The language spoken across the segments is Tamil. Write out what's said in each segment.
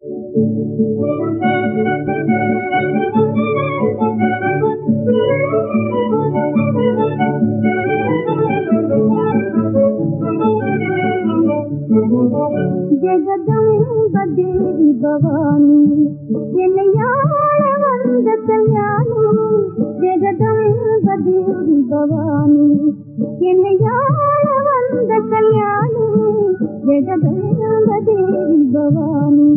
ஜெகதம்ப தேவி பவானி என்னை ஆள வந்த கல்யாணி ஜெகதம்ப தேவி பவானி என்னை ஆள வந்த கல்யாணி ஜெகதம்ப தேவி பவானி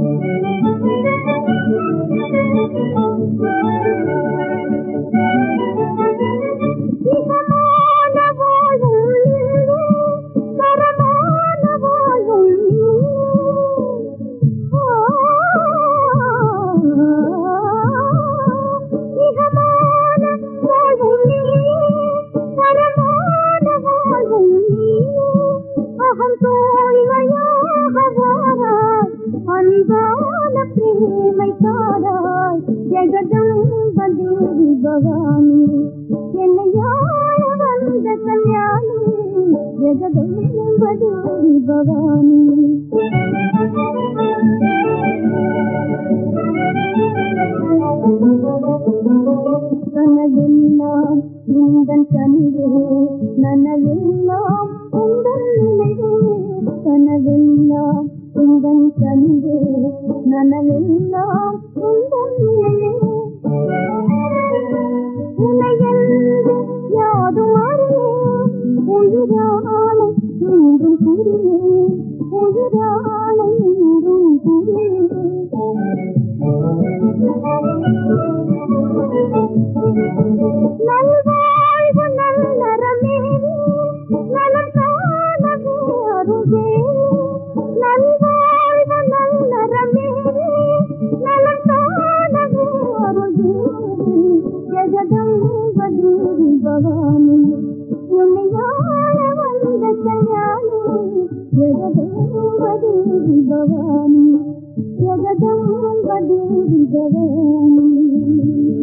இகமான வாழும் நீயே, பரமான வாழும் நீயே. இகமான வாழும் நீயே, பரமான வாழும் நீயே. அகம் தூய்மையாக வாராய், அன்பான பிரேமை தாராய் ஜெகதம்ப தேவி பவானி என்னை ஆள வந்த கல்யாணி ஜெகதம்ப தேவி பவானி கனவெல்லாம் உந்தன் கனிவே நனவெல்லாம் உந்தன் நினைவே கனவெல்லாம் உந்தன் கனிவே நனவெல்லாம் உந்தன் நினைவே உனையன்று யாதும் அறியேன் உயிரானை என்றும் புரிவேன் உயிரானை என்றும் புரிவேன் நல்வாழ்வு நல்லறமே நலம் காணவே அருகே நல்வாழ்வு நல்லறமே நலம் காணவே அருகே ஜெகதம்ப தேவி பவானி என்னை ஆள வந்த கல்யாணி ஜெகதம்ப தேவி பவானி ஜெகதம்ப தேவி பவானி